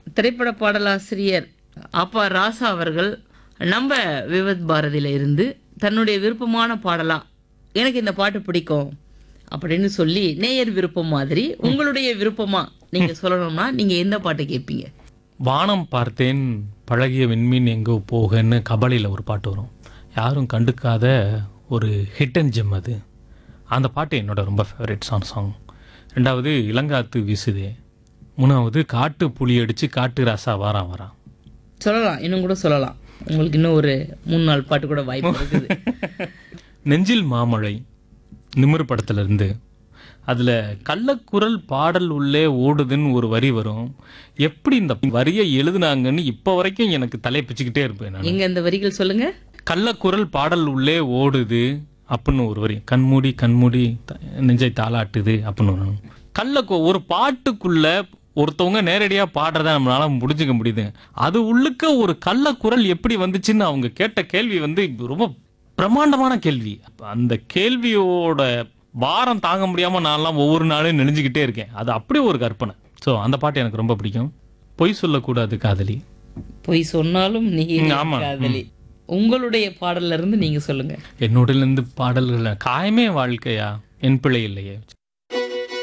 திரைப்பட பாடலாசிரியர் அப்பா ராசா அவர்கள் நம்ம விவத் பாரதியில இருந்து தன்னுடைய விருப்பமான பாடலா எனக்கு இந்த பாட்டு பிடிக்கும் அப்படின்னு சொல்லி நேயர் விருப்பம் மாதிரி உங்களுடைய விருப்பமா நீங்க சொல்லணும்னா நீங்க எந்த பாட்டு கேட்பீங்க வானம் பார்த்தேன் பழகிய விண்மீன் எங்கோ போகன்னு கபலியில் ஒரு பாட்டு வரும் யாரும் கண்டுக்காத ஒரு ஹிட் அண்ட் ஜெம் அது அந்த பாட்டு என்னோட ரொம்ப ஃபேவரட் சாங் சாங் ரெண்டாவது இளங்காத்து வீசுதே மூணாவது காட்டு புலி அடிச்சு காட்டு ராசா வாரான் வரான் சொல்லலாம் இன்னும் கூட சொல்லலாம் உங்களுக்கு இன்னும் ஒரு மூணு நாள் பாட்டு கூட வாய்ப்பு இருக்குது நெஞ்சில் மாமழை நிமிர் படத்துல இருந்து அதுல கள்ளக்குரல் பாடல் உள்ளே ஓடுதுன்னு ஒரு வரி வரும் எப்படி இந்த வரியை எழுதுனாங்கன்னு இப்போ வரைக்கும் எனக்கு தலை பிச்சுக்கிட்டே இருப்பேன் நான் எங்க இந்த வரிகள் சொல்லுங்க கள்ளக்குரல் பாடல் உள்ளே ஓடுது அப்படின்னு ஒரு வரி கண்மூடி கண்மூடி த- நெஞ்சை தாளாட்டுது அப்படின்னு ஒரு கள்ள ஒரு பாட்டுக்குள்ள ஒருத்தவங்க நேரடியா பாடுறத நம்மளால முடிஞ்சுக்க முடியுது அது உள்ளுக்க ஒரு கள்ளக்குரல் எப்படி வந்துச்சுன்னு அவங்க கேட்ட கேள்வி வந்து ரொம்ப பிரம்மாண்டமான கேள்வி அந்த கேள்வியோட பாரம் தாங்க முடியாம நான்லாம் ஒவ்வொரு நாளும் நெனைஞ்சுக்கிட்டே இருக்கேன் அது அப்படி ஒரு கற்பனை ஸோ அந்த பாட்டு எனக்கு ரொம்ப பிடிக்கும் பொய் சொல்லக்கூடாது காதலி பொய் சொன்னாலும் நீ ம், ஆமா. காதலி உங்களுடைய பாடல்ல இருந்து நீங்க சொல்லுங்க என்னோடலேருந்து பாடல்கள் காயமே வாழ்க்கையா என் பிள்ளை இல்லையே